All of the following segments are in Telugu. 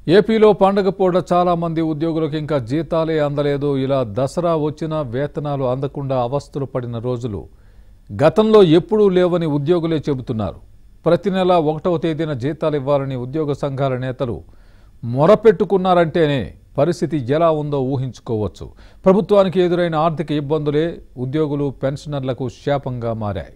ఏపీలో పండగ పూట చాలా మంది ఉద్యోగులకు ఇంకా జీతాలే అందలేదు ఇలా దసరా వచ్చినా వేతనాలు అందకుండా అవస్థలు పడిన రోజులు గతంలో ఎప్పుడూ లేవని ఉద్యోగులే చెబుతున్నారు ప్రతి నెల ఒకటవ తేదీన జీతాలు ఇవ్వాలని ఉద్యోగ సంఘాల నేతలు మొరపెట్టుకున్నారంటేనే పరిస్థితి ఎలా ఉందో ఊహించుకోవచ్చు ప్రభుత్వానికి ఎదురైన ఆర్థిక ఇబ్బందులే ఉద్యోగులు పెన్షనర్లకు శాపంగా మారాయి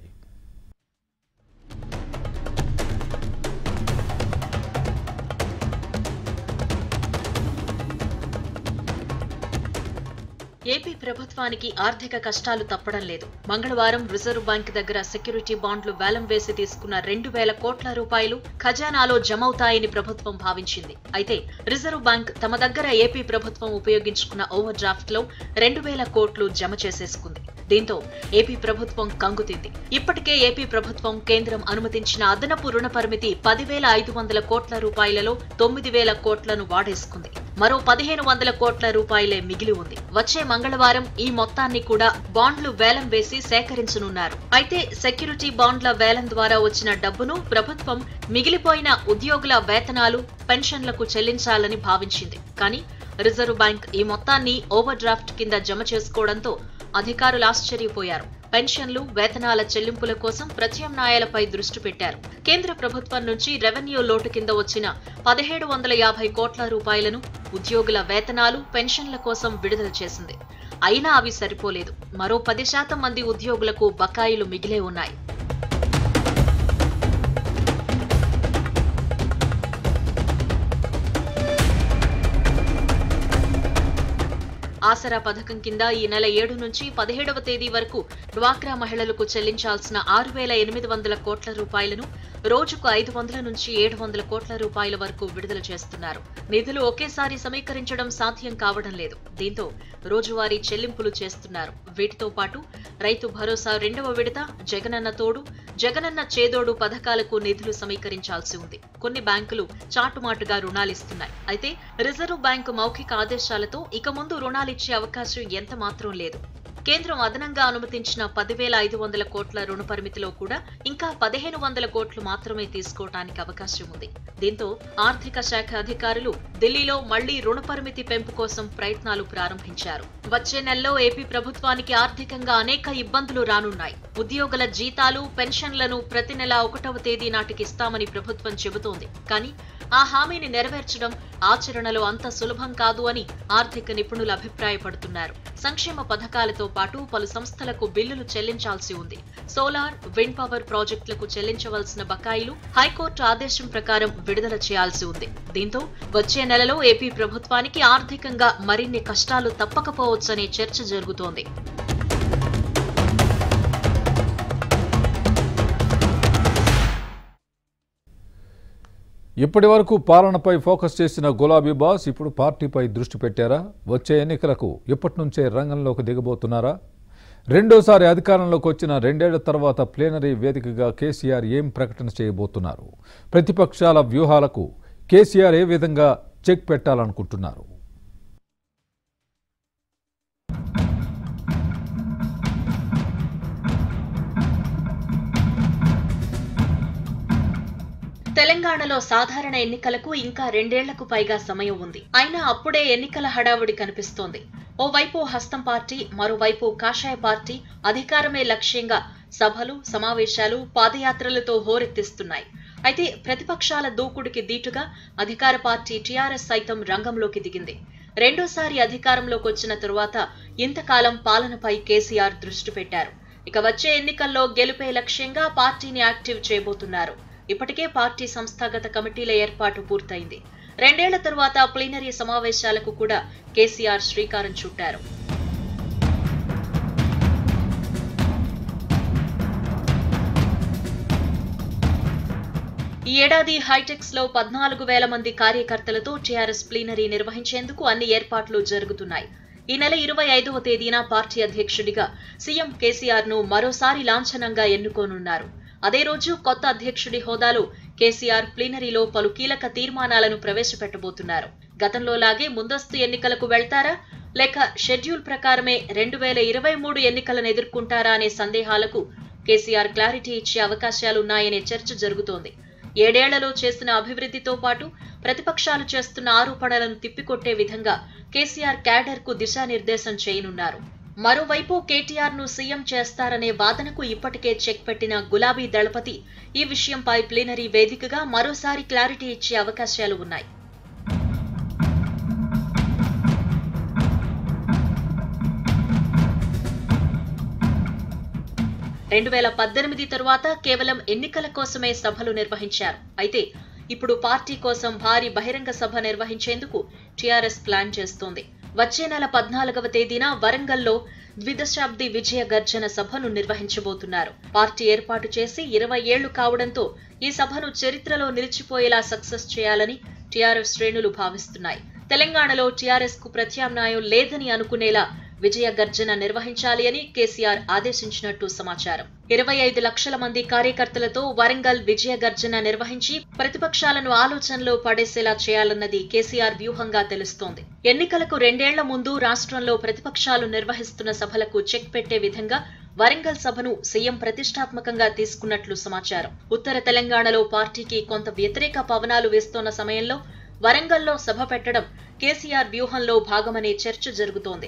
ఏపీ ప్రభుత్వానికి ఆర్థిక కష్టాలు తప్పడం లేదు మంగళవారం రిజర్వ్ బ్యాంక్ దగ్గర సెక్యూరిటీ బాండ్లు వేలం వేసి తీసుకున్న రెండు వేల కోట్ల రూపాయలు ఖజానాలో జమవుతాయని ప్రభుత్వం భావించింది అయితే రిజర్వ్ బ్యాంక్ తమ దగ్గర ఏపీ ప్రభుత్వం ఉపయోగించుకున్న ఓవర్ డ్రాఫ్ట్ లో రెండు వేల కోట్లు జమ చేసేసుకుంది దీంతో ఏపీ ప్రభుత్వం కంగుతింది ఇప్పటికే ఏపీ ప్రభుత్వం కేంద్రం అనుమతించిన అదనపు రుణ పరిమితి పదివేల ఐదు వందల కోట్ల రూపాయలలో తొమ్మిది వేల కోట్లను వాడేసుకుంది మరో పదిహేను వందల కోట్ల రూపాయలే మిగిలి ఉంది వచ్చే మంగళవారం ఈ మొత్తాన్ని కూడా బాండ్లు వేలం వేసి సేకరించనున్నారు అయితే సెక్యూరిటీ బాండ్ల వేలం ద్వారా వచ్చిన డబ్బును ప్రభుత్వం మిగిలిపోయిన ఉద్యోగుల వేతనాలు పెన్షన్లకు చెల్లించాలని భావించింది కానీ రిజర్వ్ బ్యాంక్ ఈ మొత్తాన్ని ఓవర్ డ్రాఫ్ట్ కింద జమ చేసుకోవడంతో అధికారులు ఆశ్చర్యపోయారు పెన్షన్లు వేతనాల చెల్లింపుల కోసం ప్రత్యామ్నాయాలపై దృష్టి పెట్టారు కేంద్ర ప్రభుత్వం నుంచి రెవెన్యూ లోటు కింద వచ్చిన పదిహేడు వందల యాభై కోట్ల రూపాయలను ఉద్యోగుల వేతనాలు పెన్షన్ల కోసం విడుదల చేసింది అయినా అవి సరిపోలేదు మరో పది శాతం మంది ఉద్యోగులకు బకాయిలు మిగిలే ఉన్నాయి ఆసరా పథకం కింద ఈ నెల ఏడు నుంచి పదిహేడవ తేదీ వరకు డ్వాక్రా మహిళలకు చెల్లించాల్సిన ఆరు వేల ఎనిమిది వందల కోట్ల రూపాయలను రోజుకు ఐదు వందల నుంచి ఏడు వందల కోట్ల రూపాయల వరకు విడుదల చేస్తున్నారు నిధులు ఒకేసారి సమీకరించడం సాధ్యం కావడం లేదు దీంతో రోజువారీ చెల్లింపులు చేస్తున్నారు వీటితో పాటు రైతు భరోసా రెండవ విడత జగనన్న తోడు జగనన్న చేదోడు పథకాలకు నిధులు సమీకరించాల్సి ఉంది కొన్ని బ్యాంకులు చాటుమాటుగా రుణాలిస్తున్నాయి అయితే రిజర్వ్ బ్యాంకు మౌఖిక ఆదేశాలతో ఇక ముందు రుణాలిచ్చే అవకాశం ఎంత మాత్రం లేదు కేంద్రం అదనంగా అనుమతించిన పదివేల ఐదు వందల కోట్ల రుణ పరిమితిలో కూడా ఇంకా పదిహేను వందల కోట్లు మాత్రమే తీసుకోవటానికి అవకాశం ఉంది దీంతో ఆర్థిక శాఖ అధికారులు ఢిల్లీలో మళ్లీ రుణ పరిమితి పెంపు కోసం ప్రయత్నాలు ప్రారంభించారు వచ్చే నెలలో ఏపీ ప్రభుత్వానికి ఆర్థికంగా అనేక ఇబ్బందులు రానున్నాయి ఉద్యోగుల జీతాలు పెన్షన్లను ప్రతి నెల ఒకటవ తేదీ నాటికి ఇస్తామని ప్రభుత్వం చెబుతోంది కానీ ఆ హామీని నెరవేర్చడం ఆచరణలో అంత సులభం కాదు అని ఆర్థిక నిపుణులు అభిప్రాయపడుతున్నారు సంక్షేమ పథకాలతో పాటు పలు సంస్థలకు బిల్లులు చెల్లించాల్సి ఉంది సోలార్ విండ్ పవర్ ప్రాజెక్టులకు చెల్లించవలసిన బకాయిలు హైకోర్టు ఆదేశం ప్రకారం విడుదల చేయాల్సి ఉంది దీంతో వచ్చే నెలలో ఏపీ ప్రభుత్వానికి ఆర్థికంగా మరిన్ని కష్టాలు తప్పకపోవచ్చనే చర్చ జరుగుతోంది ఇప్పటి వరకు పాలనపై ఫోకస్ చేసిన గులాబీ బాస్ ఇప్పుడు పార్టీపై దృష్టి పెట్టారా వచ్చే ఎన్నికలకు ఇప్పటి నుంచే రంగంలోకి దిగబోతున్నారా రెండోసారి అధికారంలోకి వచ్చిన రెండేళ్ల తర్వాత ప్లేనరీ వేదికగా కేసీఆర్ ఏం ప్రకటన చేయబోతున్నారు ప్రతిపక్షాల వ్యూహాలకు కేసీఆర్ ఏ విధంగా చెక్ పెట్టాలనుకుంటున్నారు తెలంగాణలో సాధారణ ఎన్నికలకు ఇంకా రెండేళ్లకు పైగా సమయం ఉంది అయినా అప్పుడే ఎన్నికల హడావుడి కనిపిస్తోంది ఓవైపు హస్తం పార్టీ మరోవైపు కాషాయ పార్టీ అధికారమే లక్ష్యంగా సభలు సమావేశాలు పాదయాత్రలతో హోరెత్తిస్తున్నాయి అయితే ప్రతిపక్షాల దూకుడికి దీటుగా అధికార పార్టీ టీఆర్ఎస్ సైతం రంగంలోకి దిగింది రెండోసారి అధికారంలోకి వచ్చిన తరువాత ఇంతకాలం పాలనపై కేసీఆర్ దృష్టి పెట్టారు ఇక వచ్చే ఎన్నికల్లో గెలుపే లక్ష్యంగా పార్టీని యాక్టివ్ చేయబోతున్నారు ఇప్పటికే పార్టీ సంస్థాగత కమిటీల ఏర్పాటు పూర్తయింది రెండేళ్ల తరువాత ప్లీనరీ సమావేశాలకు కూడా కేసీఆర్ శ్రీకారం చుట్టారు ఈ ఏడాది హైటెక్స్ లో పద్నాలుగు వేల మంది కార్యకర్తలతో టీఆర్ఎస్ ప్లీనరీ నిర్వహించేందుకు అన్ని ఏర్పాట్లు జరుగుతున్నాయి ఈ నెల ఇరవై ఐదవ తేదీన పార్టీ అధ్యక్షుడిగా సీఎం కేసీఆర్ ను మరోసారి లాంఛనంగా ఎన్నుకోనున్నారు అదే రోజు కొత్త అధ్యక్షుడి హోదాలో కేసీఆర్ ప్లీనరీలో పలు కీలక తీర్మానాలను ప్రవేశపెట్టబోతున్నారు గతంలో లాగే ముందస్తు ఎన్నికలకు వెళ్తారా లేక షెడ్యూల్ ప్రకారమే రెండు వేల ఇరవై మూడు ఎన్నికలను ఎదుర్కొంటారా అనే సందేహాలకు కేసీఆర్ క్లారిటీ ఇచ్చే అవకాశాలున్నాయనే చర్చ జరుగుతోంది ఏడేళ్లలో చేసిన అభివృద్ధితో పాటు ప్రతిపక్షాలు చేస్తున్న ఆరోపణలను తిప్పికొట్టే విధంగా కేసీఆర్ క్యాడర్ కు దిశానిర్దేశం చేయనున్నారు మరోవైపు కేటీఆర్ ను సీఎం చేస్తారనే వాదనకు ఇప్పటికే చెక్ పెట్టిన గులాబీ దళపతి ఈ విషయంపై ప్లీనరీ వేదికగా మరోసారి క్లారిటీ ఇచ్చే అవకాశాలు ఉన్నాయి రెండు వేల పద్దెనిమిది తరువాత కేవలం ఎన్నికల కోసమే సభలు నిర్వహించారు అయితే ఇప్పుడు పార్టీ కోసం భారీ బహిరంగ సభ నిర్వహించేందుకు టీఆర్ఎస్ ప్లాన్ చేస్తోంది వచ్చే నెల పద్నాలుగవ తేదీన వరంగల్లో ద్విదశాబ్ది విజయ గర్జన సభను నిర్వహించబోతున్నారు పార్టీ ఏర్పాటు చేసి ఇరవై ఏళ్లు కావడంతో ఈ సభను చరిత్రలో నిలిచిపోయేలా సక్సెస్ చేయాలని టీఆర్ఎస్ శ్రేణులు భావిస్తున్నాయి తెలంగాణలో టీఆర్ఎస్ కు ప్రత్యామ్నాయం లేదని అనుకునేలా విజయ గర్జన నిర్వహించాలి అని కేసీఆర్ ఆదేశించినట్టు సమాచారం ఇరవై ఐదు లక్షల మంది కార్యకర్తలతో వరంగల్ విజయ గర్జన నిర్వహించి ప్రతిపక్షాలను ఆలోచనలో పడేసేలా చేయాలన్నది కేసీఆర్ వ్యూహంగా తెలుస్తోంది ఎన్నికలకు రెండేళ్ల ముందు రాష్ట్రంలో ప్రతిపక్షాలు నిర్వహిస్తున్న సభలకు చెక్ పెట్టే విధంగా వరంగల్ సభను సీఎం ప్రతిష్టాత్మకంగా తీసుకున్నట్లు సమాచారం ఉత్తర తెలంగాణలో పార్టీకి కొంత వ్యతిరేక పవనాలు వేస్తోన్న సమయంలో వరంగల్లో సభ పెట్టడం కేసీఆర్ వ్యూహంలో భాగమనే చర్చ జరుగుతోంది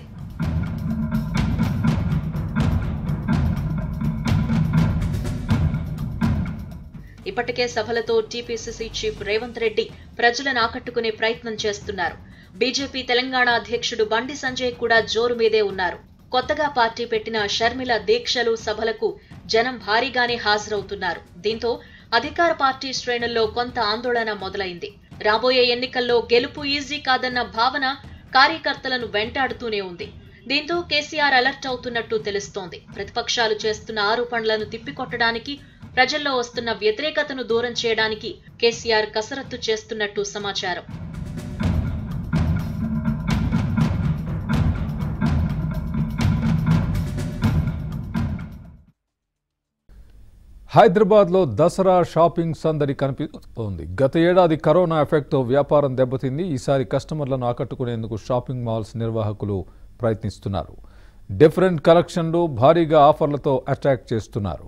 ఇప్పటికే సభలతో టీపీసీసీ చీఫ్ రేవంత్ రెడ్డి ప్రజలను ఆకట్టుకునే ప్రయత్నం చేస్తున్నారు బీజేపీ తెలంగాణ అధ్యక్షుడు బండి సంజయ్ కూడా జోరు మీదే ఉన్నారు కొత్తగా పార్టీ పెట్టిన షర్మిల దీక్షలు సభలకు జనం భారీగానే హాజరవుతున్నారు దీంతో అధికార పార్టీ శ్రేణుల్లో కొంత ఆందోళన మొదలైంది రాబోయే ఎన్నికల్లో గెలుపు ఈజీ కాదన్న భావన కార్యకర్తలను వెంటాడుతూనే ఉంది దీంతో కేసీఆర్ అలర్ట్ అవుతున్నట్టు తెలుస్తోంది ప్రతిపక్షాలు చేస్తున్న ఆరోపణలను తిప్పికొట్టడానికి ప్రజల్లో వస్తున్న వ్యతిరేకతను దూరం చేయడానికి కేసీఆర్ కసరత్తు చేస్తున్నట్టు సమాచారం హైదరాబాద్లో దసరా షాపింగ్ సందడి కనిపిస్తోంది గత ఏడాది కరోనా ఎఫెక్ట్తో వ్యాపారం దెబ్బతింది ఈసారి కస్టమర్లను ఆకట్టుకునేందుకు షాపింగ్ మాల్స్ నిర్వాహకులు ప్రయత్నిస్తున్నారు డిఫరెంట్ కలెక్షన్లు భారీగా ఆఫర్లతో అట్రాక్ట్ చేస్తున్నారు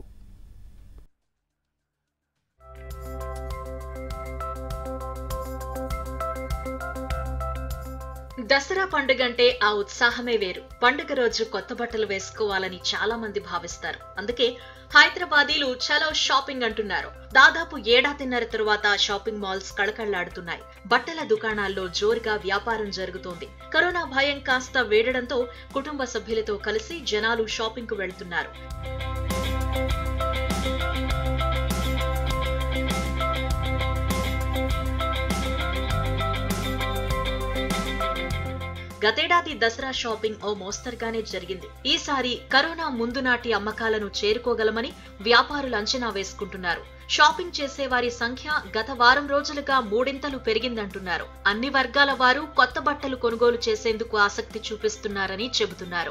దసరా పండుగ అంటే ఆ ఉత్సాహమే వేరు పండుగ రోజు కొత్త బట్టలు వేసుకోవాలని చాలా మంది భావిస్తారు అందుకే హైదరాబాదీలు చలో షాపింగ్ అంటున్నారు దాదాపు ఏడాదిన్నర తరువాత షాపింగ్ మాల్స్ కళకళ్లాడుతున్నాయి బట్టల దుకాణాల్లో జోరుగా వ్యాపారం జరుగుతోంది కరోనా భయం కాస్త వేడడంతో కుటుంబ సభ్యులతో కలిసి జనాలు షాపింగ్ కు వెళ్తున్నారు గతేడాది దసరా షాపింగ్ ఓ మోస్తరుగానే జరిగింది ఈసారి కరోనా ముందు నాటి అమ్మకాలను చేరుకోగలమని వ్యాపారులు అంచనా వేసుకుంటున్నారు షాపింగ్ చేసే వారి సంఖ్య గత వారం రోజులుగా మూడింతలు పెరిగిందంటున్నారు అన్ని వర్గాల వారు కొత్త బట్టలు కొనుగోలు చేసేందుకు ఆసక్తి చూపిస్తున్నారని చెబుతున్నారు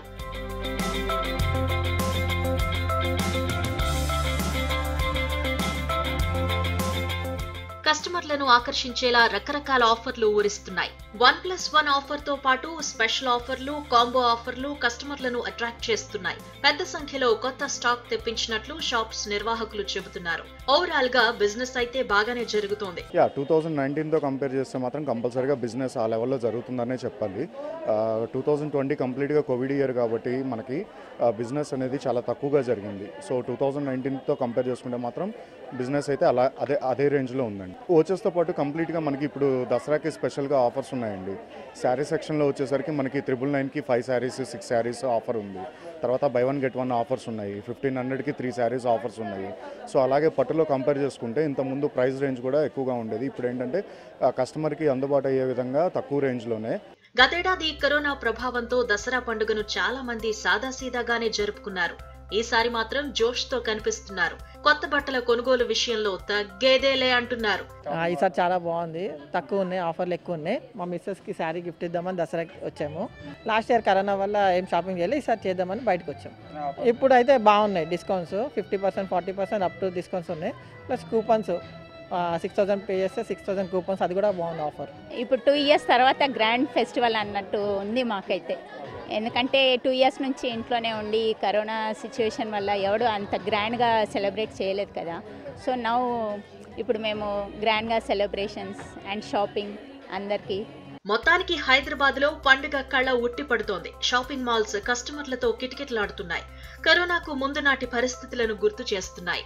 కస్టమర్లను ఆకర్షించేలా రకరకాల ఆఫర్లు ఊరిస్తున్నాయి వన్ ప్లస్ వన్ ఆఫర్ తో పాటు స్పెషల్ ఆఫర్లు కాంబో ఆఫర్లు కస్టమర్లను అట్రాక్ట్ చేస్తున్నాయి పెద్ద సంఖ్యలో కొత్త స్టాక్ తెప్పించినట్లు షాప్స్ నిర్వాహకులు చెబుతున్నారు ఓవరాల్ గా బిజినెస్ అయితే బాగానే జరుగుతోంది యా టూ థౌజండ్ నైన్టీన్తో కంపేర్ చేస్తే మాత్రం కంపల్సరీగా బిజినెస్ ఆ లెవెల్లో జరుగుతుందనే చెప్పాలి టూ థౌజండ్ ట్వంటీ కంప్లీట్గా కోవిడ్ ఇయర్ కాబట్టి మనకి బిజినెస్ అనేది చాలా తక్కువగా జరిగింది సో టూ థౌజండ్ నైన్టీన్తో కంపేర్ చేసుకుంటే మాత్రం బిజినెస్ అయితే అలా అదే అదే రేంజ్లో ఉందండి ఓచెస్తో పాటు కంప్లీట్గా మనకి ఇప్పుడు దసరాకి స్పెషల్గా ఆఫర్స్ ఉన్నాయండి శారీ సెక్షన్లో వచ్చేసరికి మనకి త్రిబుల్ నైన్కి five saris six saris offer ఉంది తర్వాత buy one get one offers ఉన్నాయి ఫిఫ్టీన్ హండ్రెడ్కి త్రీ శారీస్ ఆఫర్స్ ఉన్నాయి సో అలాగే పట్టులో కంపేర్ చేసుకుంటే ఇంతకుముందు ప్రైస్ రేంజ్ కూడా ఎక్కువగా ఉండేది ఇప్పుడు ఏంటంటే ఆ కస్టమర్కి అందుబాటు అయ్యే విధంగా తక్కువ రేంజ్లోనే గతేడాది కరోనా ప్రభావంతో దసరా పండుగను చాలా మంది సాదాసీదాగానే జరుపుకున్నారు ఈసారి మాత్రం జోష్ తో కనిపిస్తున్నారు కొత్త బట్టల కొనుగోలు విషయంలో తగ్గేదేలే అంటున్నారు ఆ, ఈసారి చాలా బాగుంది తక్కువ ఉన్నాయి ఆఫర్లు ఎక్కువ ఉన్నాయి మా మిస్సెస్కి శారీ గిఫ్ట్ ఇద్దామని దసరాకి వచ్చాము లాస్ట్ ఇయర్ కరోనా వల్ల ఏం షాపింగ్ చేయలేదు ఈసారి చేద్దామని బయటకు వచ్చాము ఇప్పుడు అయితే బాగున్నాయి discounts fifty percent forty percent up to discounts ఉన్నాయి plus coupons six thousand pay చేస్తే సిక్స్ థౌసండ్ కూపన్స్ అది కూడా బాగుంది ఆఫర్ ఇప్పుడు టూ ఇయర్స్ తర్వాత గ్రాండ్ ఫెస్టివల్ అన్నట్టు ఉంది మాకైతే ఎందుకంటే టూ ఇయర్స్ నుంచి ఇంట్లోనే ఉండి కరోనా సిచ్యువేషన్ వల్ల ఎవడు అంత గ్రాండ్గా సెలబ్రేట్ చేయలేదు కదా సో నౌ ఇప్పుడు మేము గ్రాండ్గా సెలబ్రేషన్స్ అండ్ షాపింగ్ అందరికీ మొత్తానికి హైదరాబాద్ లో పండుగ కళ ఉట్టి పడుతోంది షాపింగ్ మాల్స్ కస్టమర్లతో కిటకిటలాడుతున్నాయి కరోనాకు ముందు నాటి పరిస్థితులను గుర్తు చేస్తున్నాయి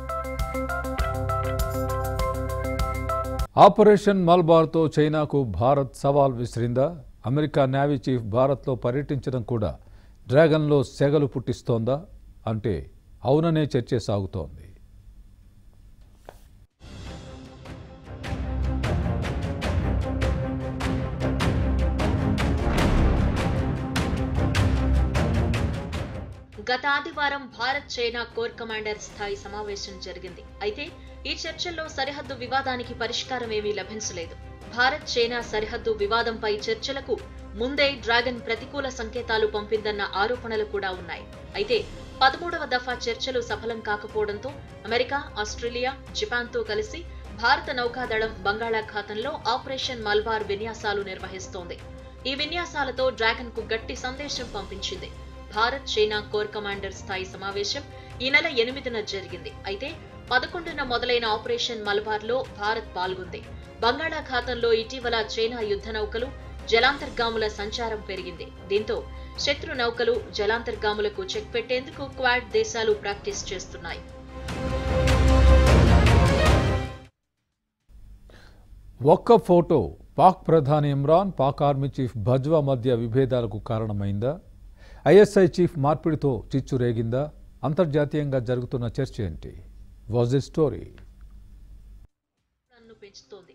ఆపరేషన్ మల్బార్తో చైనాకు భారత్ సవాల్ విసిరిందా అమెరికా నేవీ చీఫ్ భారత్లో పర్యటించడం కూడా డ్రాగన్లో సెగలు పుట్టిస్తోందా అంటే అవుననే చర్చే సాగుతోంది గత ఆదివారం భారత్ చైనా కోర్ కమాండర్ స్థాయి సమావేశం జరిగింది అయితే ఈ చర్చల్లో సరిహద్దు వివాదానికి పరిష్కారం ఏమీ లభించలేదు భారత్ చైనా సరిహద్దు వివాదంపై చర్చలకు ముందే డ్రాగన్ ప్రతికూల సంకేతాలు పంపిందన్న ఆరోపణలు కూడా ఉన్నాయి అయితే పదమూడవ దఫా చర్చలు సఫలం కాకపోవడంతో అమెరికా ఆస్ట్రేలియా జపాన్తో కలిసి భారత నౌకాదళం బంగాళాఖాతంలో ఆపరేషన్ మల్బార్ విన్యాసాలు నిర్వహిస్తోంది ఈ విన్యాసాలతో డ్రాగన్ కు గట్టి సందేశం పంపించింది భారత్ చైనా కోర్ కమాండర్ స్థాయి సమావేశం ఈ నెల ఎనిమిదిన జరిగింది అయితే పదకొండున మొదలైన ఆపరేషన్ మలబార్ లో భారత్ పాల్గొంది బంగాళాఖాతంలో ఇటీవల చైనా యుద్ధ నౌకలు జలాంతర్గాముల సంచారం పెరిగింది దీంతో శత్రు నౌకలు జలాంతర్గాములకు చెక్ పెట్టేందుకు క్వాడ్ దేశాలు ప్రాక్టీస్ చేస్తున్నాయి ఒక్క ఫోటో పాక్ ప్రధాని ఇమ్రాన్ పాక్ ఆర్మీ చీఫ్ భజ్వా మధ్య విభేదాలకు కారణమైందా ఐఎస్ఐ చీఫ్ మార్పిడితో చిచ్చు రేగిందా అంతర్జాతీయంగా జరుగుతున్న చర్చ ఏంటి వాజ్ ఎ స్టోరీ నన్ను పెంచుతోంది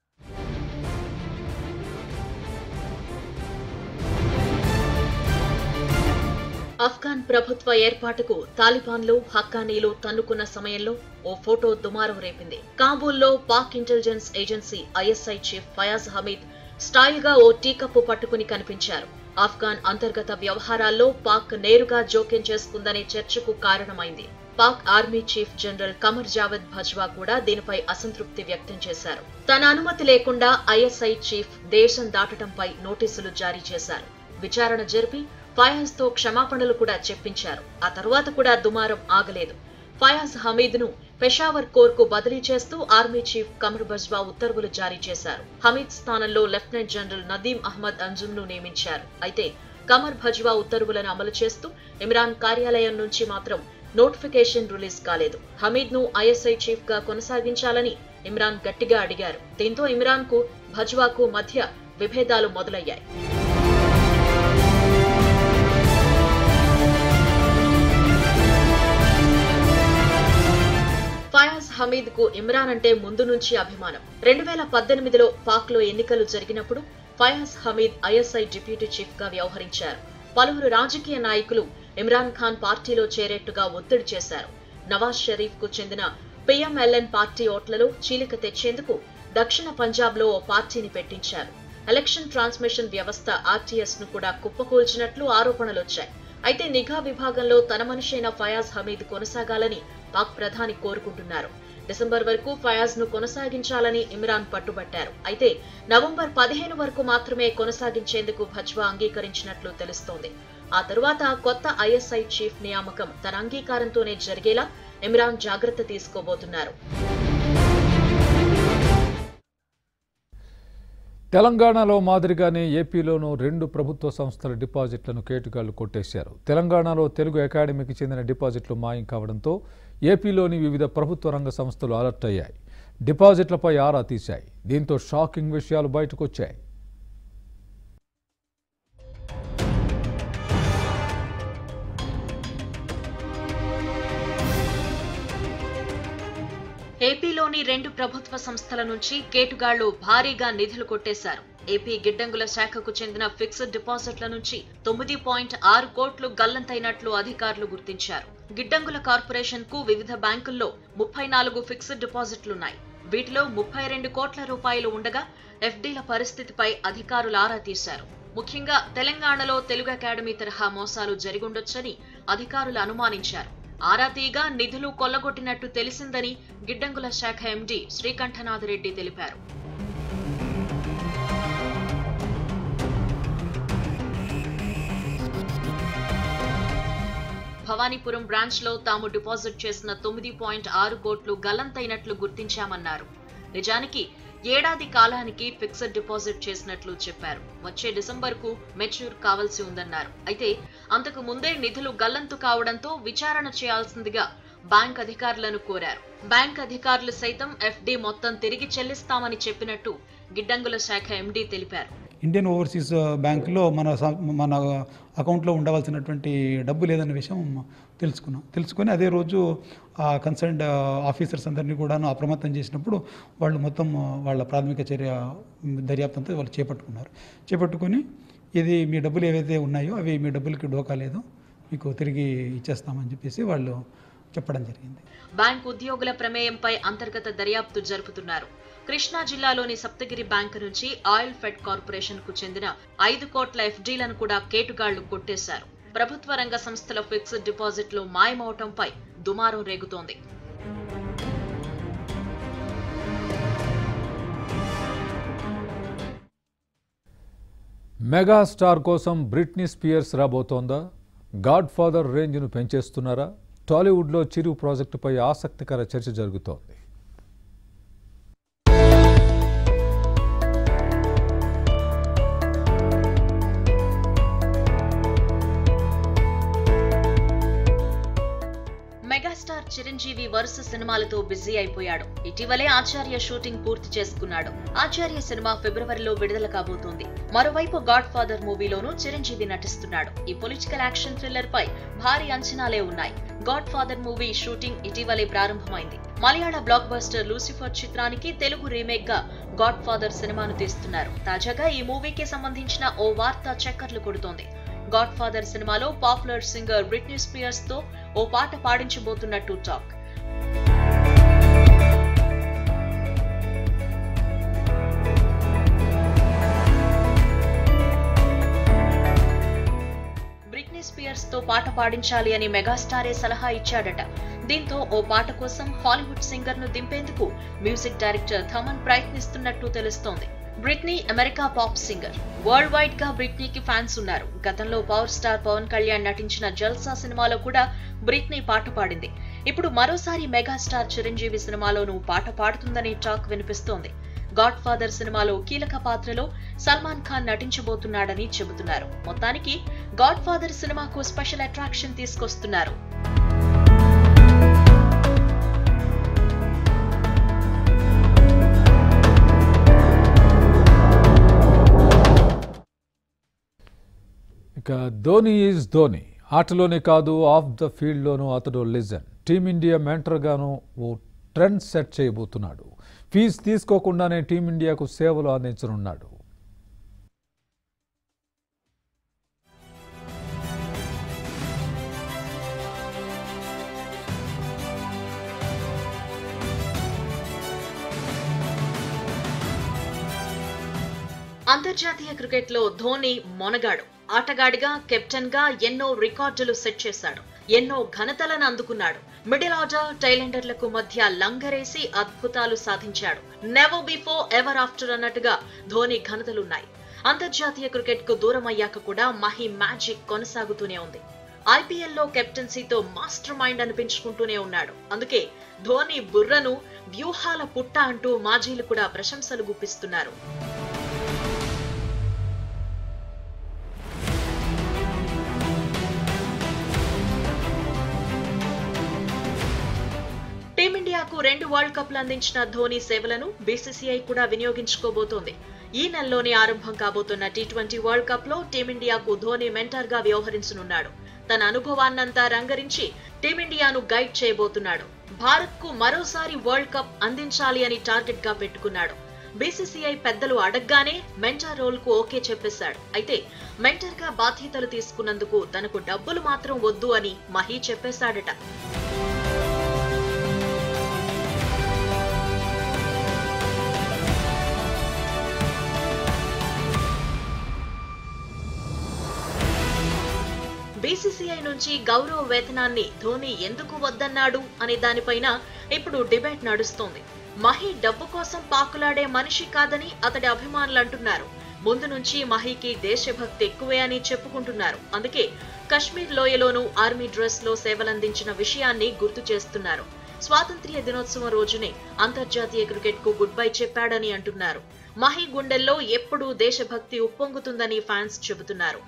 ఆఫ్ఘాన్ ప్రభుత్వ ఏర్పాటుకు తాలిబాన్లు హక్కానీలు తన్నుకున్న సమయంలో ఓ ఫోటో దుమారం రేపింది కాబూల్లో Pak intelligence agency ISI chief Faiz Hameed style గా ఓ టీకప్పు పట్టుకుని కనిపించారు ఆఫ్ఘాన్ అంతర్గత వ్యవహారాల్లో పాక్ నేరుగా జోక్యం చేసుకుందనే చర్చకు కారణమైంది Pak army chief general Qamar Javed Bajwa కూడా దీనిపై అసంతృప్తి వ్యక్తం చేశారు తన అనుమతి లేకుండా ఐఎస్ఐ చీఫ్ దేశం దాటడంపై నోటీసులు జారీ చేశారు విచారణ జరిపి ఫయాజ్ తో క్షమాపణలు కూడా చెప్పించారు ఆ తర్వాత కూడా దుమారం ఆగలేదు ఫయాజ్ హమీద్ ను పెషావర్ కోర్ కు బదిలీ చేస్తూ ఆర్మీ చీఫ్ కమర్ బజ్వా ఉత్తర్వులు జారీ చేశారు హమీద్ స్థానంలో లెఫ్టినెంట్ జనరల్ నదీం అహ్మద్ అంజుమ్ ను నియమించారు అయితే కమర్ భజ్వా ఉత్తర్వులను అమలు చేస్తూ ఇమ్రాన్ కార్యాలయం నుంచి మాత్రం నోటిఫికేషన్ రిలీజ్ కాలేదు హమీద్ ను ఐఎస్ఐ చీఫ్ గా కొనసాగించాలని ఇమ్రాన్ గట్టిగా అడిగారు దీంతో ఇమ్రాన్ కు భజ్వాకు మధ్య విభేదాలు మొదలయ్యాయి ఫయాజ్ హమీద్ కు ఇమ్రాన్ అంటే ముందు నుంచి అభిమానం రెండు వేల పద్దెనిమిదిలో పాక్ లో ఎన్నికలు జరిగినప్పుడు Faiz Hameed ISI deputy chief గా వ్యవహరించారు పలువురు రాజకీయ నాయకులు ఇమ్రాన్ ఖాన్ పార్టీలో చేరేట్టుగా ఒత్తిడి చేశారు నవాజ్ షరీఫ్ కు చెందిన పిఎంఎల్ఎన్ పార్టీ ఓట్లలో చీలిక తెచ్చేందుకు దక్షిణ పంజాబ్ లో ఓ పార్టీని పెట్టించారు ఎలక్షన్ ట్రాన్స్మిషన్ వ్యవస్థ ఆర్టీఎస్ ను కూడా కుప్పకూల్చినట్లు ఆరోపణలొచ్చాయి అయితే నిఘా విభాగంలో తన మనిషైన ఫయాజ్ హమీద్ కొనసాగాలని పాక్ ప్రధాని కోరుకుంటున్నారు డిసెంబర్ వరకు ఫయాజ్ ను కొనసాగించాలని ఇమ్రాన్ పట్టుబట్టారు అయితే నవంబర్ పదిహేను వరకు మాత్రమే కొనసాగించేందుకు భజ్వా అంగీకరించినట్లు తెలుస్తోంది ఆ తరువాత కొత్త ఐఎస్ఐ చీఫ్ నియామకం తన అంగీకారంతోనే జరిగేలా ఇమ్రాన్ జాగ్రత్త తీసుకోబోతున్నారు తెలంగాణలో మాదిరిగానే ఏపీలోనూ రెండు ప్రభుత్వ సంస్థల డిపాజిట్లను కేటుగాళ్లు కొట్టేశారు తెలంగాణలో తెలుగు అకాడమీకి చెందిన డిపాజిట్లు మాయం కావడంతో ఏపీలోని వివిధ ప్రభుత్వ రంగ సంస్థలు అలర్ట్ అయ్యాయి డిపాజిట్లపై ఆరా తీశాయి దీంతో షాకింగ్ విషయాలు బయటకొచ్చాయి ఏపీలోని రెండు ప్రభుత్వ సంస్థల నుంచి కేటుగాళ్లు భారీగా నిధులు కొట్టేశారు ఏపీ గిడ్డంగుల శాఖకు చెందిన ఫిక్స్డ్ డిపాజిట్ల నుంచి తొమ్మిది పాయింట్ ఆరు కోట్లు గల్లంతైనట్లు అధికారులు గుర్తించారు గిడ్డంగుల కార్పొరేషన్ కు వివిధ బ్యాంకుల్లో ముప్పై నాలుగు ఫిక్స్డ్ డిపాజిట్లున్నాయి వీటిలో ముప్పై రెండు కోట్ల రూపాయలు ఉండగా ఎఫ్డీల పరిస్థితిపై అధికారులు ఆరా తీశారు ముఖ్యంగా తెలంగాణలో తెలుగు అకాడమీ తరహా మోసాలు జరిగుండొచ్చని అధికారులు అనుమానించారు ఆరా తీగా నిధులు కొల్లగొట్టినట్టు తెలిసిందని గిడ్డంగుల శాఖ ఎండీ శ్రీకంఠనాథ్ రెడ్డి తెలిపారు భవానీపురం బ్రాంచ్ లో తాము డిపాజిట్ చేసిన తొమ్మిది పాయింట్ ఆరు కోట్లు గల్లంతైనట్లు గుర్తించామన్నారు నిజానికి ఏడాది కాలానికి ఫిక్స్డ్ డిపాజిట్ చేసినట్లు చెప్పారు వచ్చే డిసెంబర్ కు మెచ్యూర్ కావాల్సి ఉందన్నారు అయితే అంతకు ముందే నిధులు గల్లంతు కావడంతో విచారణ చేయాల్సిందిగా బ్యాంక్ అధికారులను కోరారు బ్యాంక్ అధికారులు సైతం ఎఫ్డి మొత్తం తిరిగి చెల్లిస్తామని చెప్పినట్టు గిడ్డంగుల శాఖ ఎండీ తెలిపారు ఇండియన్ ఓవర్సీస్ బ్యాంకులో మన సం- మన అకౌంట్లో ఉండవలసినటువంటి డబ్బు లేదన్న విషయం తెలుసుకున్నాం తెలుసుకొని అదే రోజు ఆ కన్సర్న్డ్ ఆఫీసర్స్ అందరినీ కూడా అప్రమత్తం చేసినప్పుడు వాళ్ళు మొత్తం వాళ్ళ ప్రాథమిక చర్య దర్యాప్తు అంతా వాళ్ళు చేపట్టుకున్నారు చేపట్టుకొని ఇది మీ డబ్బులు ఏవైతే ఉన్నాయో అవి మీ డబ్బులకి డోకా లేదు మీకు తిరిగి ఇచ్చేస్తామని చెప్పేసి వాళ్ళు చెప్పడం జరిగింది బ్యాంక్ ఉద్యోగుల ప్రమేయంపై అంతర్గత దర్యాప్తు జరుపుతున్నారు కృష్ణా జిల్లాలోని సప్తగిరి బ్యాంకు నుంచి ఆయిల్ ఫెడ్ కార్పొరేషన్ కు చెందిన ఐదు కోట్ల ఎఫ్డీలను కూడా కేటుగాళ్లు కొట్టేశారు ప్రభుత్వ రంగ సంస్థల ఫిక్స్డ్ డిపాజిట్లు మాయమవటంపై దుమారం రేగుతోంది మెగా స్టార్ కోసం బ్రిట్నీ స్పియర్స్ రాబోతోందా గాడ్ ఫాదర్ రేంజ్ను పెంచేస్తున్నారా టాలీవుడ్లో చిరు ప్రాజెక్టుపై ఆసక్తికర చర్చ జరుగుతోంది మెగాస్టార్ చిరంజీవి వరుస సినిమాలతో బిజీ అయిపోయాడు ఇటీవలే ఆచార్య షూటింగ్ పూర్తి చేసుకున్నాడు ఆచార్య సినిమా ఫిబ్రవరిలో విడుదల కాబోతోంది మరోవైపు గాడ్ ఫాదర్ మూవీలోనూ చిరంజీవి నటిస్తున్నాడు ఈ పొలిటికల్ యాక్షన్ థ్రిల్లర్ పై భారీ అంచనాలే ఉన్నాయి గాడ్ ఫాదర్ మూవీ షూటింగ్ ఇటీవలే ప్రారంభమైంది మలయాళ బ్లాక్ బస్టర్ లూసిఫర్ చిత్రానికి తెలుగు రీమేక్ గా గాడ్ ఫాదర్ సినిమాను తీస్తున్నారు తాజాగా ఈ మూవీకి సంబంధించిన ఓ వార్త చక్కర్లు కొడుతోంది గాడ్ ఫాదర్ సినిమాలో పాపులర్ సింగర్ బ్రిట్నీ స్పియర్స్ తో ఓ పాట పాడించబోతున్నట్టు టాక్ బ్రిట్నీ స్పియర్స్ తో పాట పాడించాలి అని మెగాస్టారే సలహా ఇచ్చాడట దీంతో ఓ పాట కోసం హాలీవుడ్ సింగర్ ను దింపేందుకు మ్యూజిక్ డైరెక్టర్ థమన్ ప్రయత్నిస్తున్నట్టు తెలుస్తోంది Britney America pop singer world wide గా బ్రిట్నీకి ఫ్యాన్స్ ఉన్నారు గతంలో పవర్ స్టార్ పవన్ కళ్యాణ్ నటించిన జల్సా సినిమాలో కూడా బ్రిట్నీ పాట పాడింది ఇప్పుడు మరోసారి మెగాస్టార్ చిరంజీవి సినిమాలోనూ పాట పాడుతుందనే టాక్ వినిపిస్తోంది గాడ్ ఫాదర్ సినిమాలో కీలక పాత్రలో సల్మాన్ ఖాన్ నటించబోతున్నాడని చెబుతున్నారు మొత్తానికి గాడ్ ఫాదర్ సినిమాకు స్పెషల్ అట్రాక్షన్ తీసుకొస్తున్నారు ఇక ధోని ఈజ్ ధోని ఆటలోనే కాదు ఆఫ్ ద ఫీల్డ్లోనూ అతడు లెజెండ్ టీమిండియా మెంటర్గాను ఓ ట్రెండ్ సెట్ చేయబోతున్నాడు ఫీజు తీసుకోకుండానే టీమిండియాకు సేవలు అందించనున్నాడు అంతర్జాతీయ క్రికెట్లో ధోని మొనగాడు ఆటగాడిగా కెప్టెన్ గా ఎన్నో రికార్డులు సెట్ చేశాడు ఎన్నో ఘనతలను అందుకున్నాడు మిడిల్ ఆర్డర్ టైలెండర్లకు మధ్య లంగరేసి అద్భుతాలు సాధించాడు నెవర్ బిఫోర్ ఎవర్ ఆఫ్టర్ అన్నట్టుగా ధోని ఘనతలున్నాయి అంతర్జాతీయ క్రికెట్ కు దూరం అయ్యాక కూడా మహి మ్యాజిక్ కొనసాగుతూనే ఉంది ఐపీఎల్ లో కెప్టెన్సీతో మాస్టర్ మైండ్ అనిపించుకుంటూనే ఉన్నాడు అందుకే ధోని బుర్రను వ్యూహాల పుట్ట అంటూ మాజీలు కూడా ప్రశంసలు గుప్పిస్తున్నారు టీమిండియాకు రెండు వరల్డ్ కప్లు అందించిన ధోని సేవలను బీసీసీఐ కూడా వినియోగించుకోబోతోంది ఈ నెలలోనే ఆరంభం కాబోతున్న టీ ట్వంటీ వరల్డ్ కప్ లో టీమిండియాకు ధోని మెంటర్ గా వ్యవహరించనున్నాడు తన అనుభవాన్నంతా రంగరించి టీమిండియాను గైడ్ చేయబోతున్నాడు భారత్ కు మరోసారి వరల్డ్ కప్ అందించాలి అని టార్గెట్ గా పెట్టుకున్నాడు బీసీసీఐ పెద్దలు అడగ్గానే మెంటర్ రోల్ కు ఓకే చెప్పేశాడు అయితే మెంటర్ గా బాధ్యతలు తీసుకున్నందుకు తనకు డబ్బులు మాత్రం వద్దు అని మహీ చెప్పేశాడట బీసీసీఐ నుంచి గౌరవ వేతనాన్ని ధోని ఎందుకు వద్దన్నాడు అనే దానిపైన ఇప్పుడు డిబేట్ నడుస్తోంది మహి డబ్బు కోసం పాకులాడే మనిషి కాదని అతడి అభిమానులు అంటున్నారు ముందు నుంచి మహీకి దేశభక్తి ఎక్కువే అని చెప్పుకుంటున్నారు అందుకే కశ్మీర్ లోయలోనూ ఆర్మీ డ్రెస్ లో సేవలందించిన విషయాన్ని గుర్తు చేస్తున్నారు స్వాతంత్ర్య దినోత్సవం రోజునే అంతర్జాతీయ క్రికెట్ కు గుడ్ బై చెప్పాడని అంటున్నారు మహి గుండెల్లో ఎప్పుడూ దేశభక్తి ఉప్పొంగుతుందని ఫ్యాన్స్ చెబుతున్నారు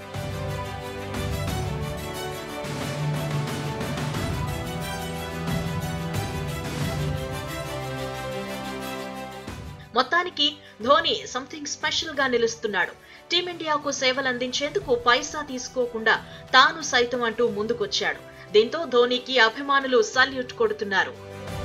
మొత్తానికి ధోని సంథింగ్ స్పెషల్ గా నిలుస్తున్నాడు టీమిండియాకు సేవలందించేందుకు పైసా తీసుకోకుండా తాను సైతం అంటూ ముందుకొచ్చాడు దీంతో ధోనికి అభిమానులు సల్యూట్ కొడుతున్నారు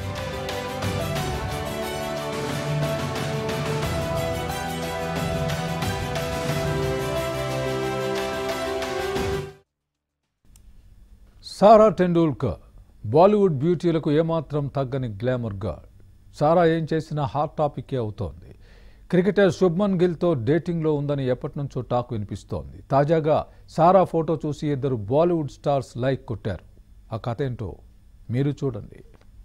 సారా టెండూల్కర్ బాలీవుడ్ బ్యూటీలకు ఏమాత్రం తగ్గని గ్లామర్ గర్ల్ సారా ఏం చేసినా హాట్ టాపిక్కే అవుతోంది క్రికెటర్ శుభ్మన్ గిల్తో డేటింగ్లో ఉందని ఎప్పటి నుంచో టాక్ వినిపిస్తోంది తాజాగా సారా ఫోటో చూసి ఇద్దరు బాలీవుడ్ స్టార్స్ లైక్ కొట్టారు ఆ కథ ఏంటో మీరు చూడండి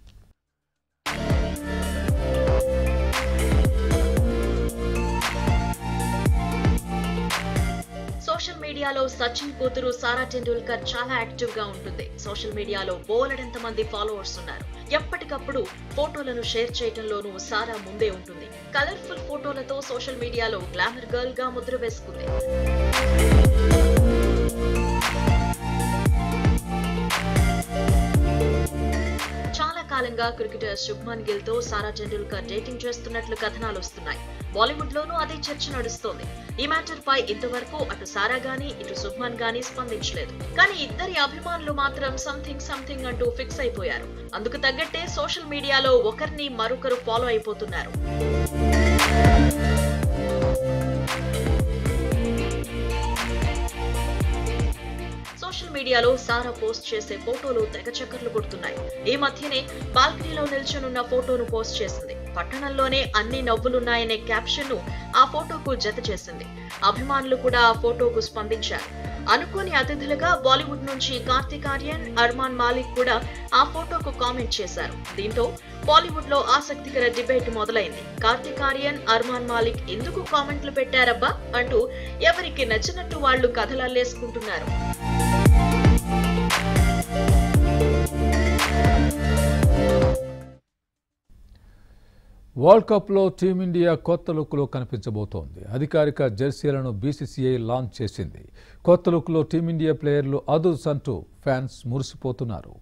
సోషల్ మీడియాలో సచిన్ కూతురు సారా టెండూల్కర్ చాలా యాక్టివ్ గా ఉంటుంది సోషల్ మీడియాలో బోలెడంత మంది ఫాలోవర్స్ ఉన్నారు ఎప్పటికప్పుడు ఫోటోలను షేర్ చేయడంలోనూ సారా ముందే ఉంటుంది కలర్ఫుల్ ఫోటోలతో సోషల్ మీడియాలో గ్లామర్ గర్ల్ గా ముద్ర వేసుకుంది చాలా కాలంగా క్రికెటర్ శుభ్మన్ గిల్ తో సారా టెండూల్కర్ డేటింగ్ చేస్తున్నట్లు కథనాలు వస్తున్నాయి బాలీవుడ్ లోనూ అదే చర్చ నడుస్తోంది ఈ మ్యాటర్ పై ఇంతవరకు అటు సారా గానీ ఇటు శుభ్మన్ గానీ స్పందించలేదు కానీ ఇద్దరి అభిమానులు మాత్రం సంథింగ్ సంథింగ్ అంటూ ఫిక్స్ అయిపోయారు అందుకు తగ్గట్టే సోషల్ మీడియాలో ఒకరిని మరొకరు ఫాలో అయిపోతున్నారు సోషల్ మీడియాలో సారా పోస్ట్ చేసే ఫోటోలు తెగ చక్కర్లు కొడుతున్నాయి ఈ మధ్యనే బాల్కనీలో నిల్చొనున్న ఫోటోను పోస్ట్ చేసింది పట్టణంలోనే అన్ని నవ్వులున్నాయనే క్యాప్షన్ ను ఆ ఫోటోకు జత చేసింది అభిమానులు కూడా ఆ ఫోటోకు స్పందించారు అనుకోని అతిథులుగా బాలీవుడ్ నుంచి కార్తిక్ ఆర్యన్ అర్మాన్ మాలిక్ కూడా ఆ ఫోటోకు కామెంట్ చేశారు దీంతో బాలీవుడ్ లో ఆసక్తికర డిబేట్ మొదలైంది కార్తిక్ ఆర్యన్ అర్మాన్ మాలిక్ ఎందుకు కామెంట్లు పెట్టారబ్బా అంటూ ఎవరికి నచ్చినట్టు వాళ్ళు కథలల్లేసుకుంటున్నారు వరల్డ్ కప్లో టీమిండియా కొత్త లుక్లో కనిపించబోతోంది అధికారిక జెర్సీలను బీసీసీఐ లాంచ్ చేసింది కొత్త లుక్లో టీమిండియా ప్లేయర్లు అదుర్స్ అంటూ ఫ్యాన్స్ మురిసిపోతున్నారు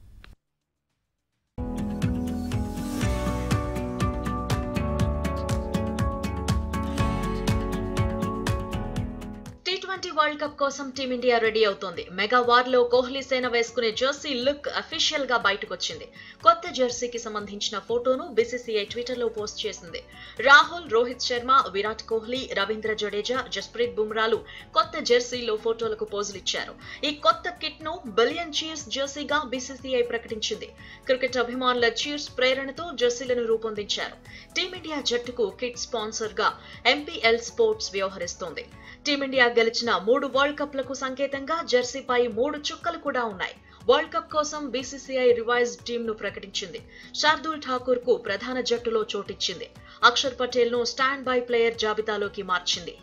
టీ ట్వంటీ వరల్డ్ కప్ కోసం టీమిండియా రెడీ అవుతోంది మెగా వార్ లో కోహ్లీ సేన వేసుకునే జెర్సీ లుక్ అఫీషియల్ గా బయటకొచ్చింది కొత్త జెర్సీకి సంబంధించిన ఫోటోను బీసీసీఐ ట్విట్టర్ లో పోస్ట్ చేసింది రాహుల్ రోహిత్ శర్మ విరాట్ కోహ్లీ రవీంద్ర జడేజా జస్ప్రీత్ బుమ్రాలు కొత్త జెర్సీలో ఫోటోలకు పోజులిచ్చారు ఈ కొత్త కిట్ ను బిలియన్ చీర్స్ జెర్సీగా బీసీసీఐ ప్రకటించింది క్రికెట్ అభిమానుల చీర్స్ ప్రేరణతో జెర్సీలను రూపొందించారు టీమిండియా జట్టుకు కిట్ స్పాన్సర్ గా ఎంపీఎల్ స్పోర్ట్స్ వ్యవహరిస్తోంది టీమిండియా గెలిచిన మూడు వరల్డ్ కప్లకు సంకేతంగా జెర్సీపై మూడు చుక్కలు కూడా ఉన్నాయి వరల్డ్ కప్ కోసం బీసీసీఐ రివైజ్ టీమ్ ను ప్రకటించింది శార్దూల్ ఠాకూర్ కు ప్రధాన జట్టులో చోటిచ్చింది అక్షర్ పటేల్ ను స్టాండ్ బై ప్లేయర్ జాబితాలోకి మార్చింది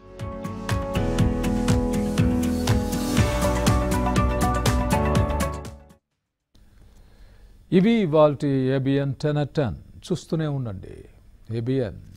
ఇవి ఇవాల్టి ఏబిఎన్ టెన్ టెన్ చూస్తూనే ఉండండి ఏబిఎన్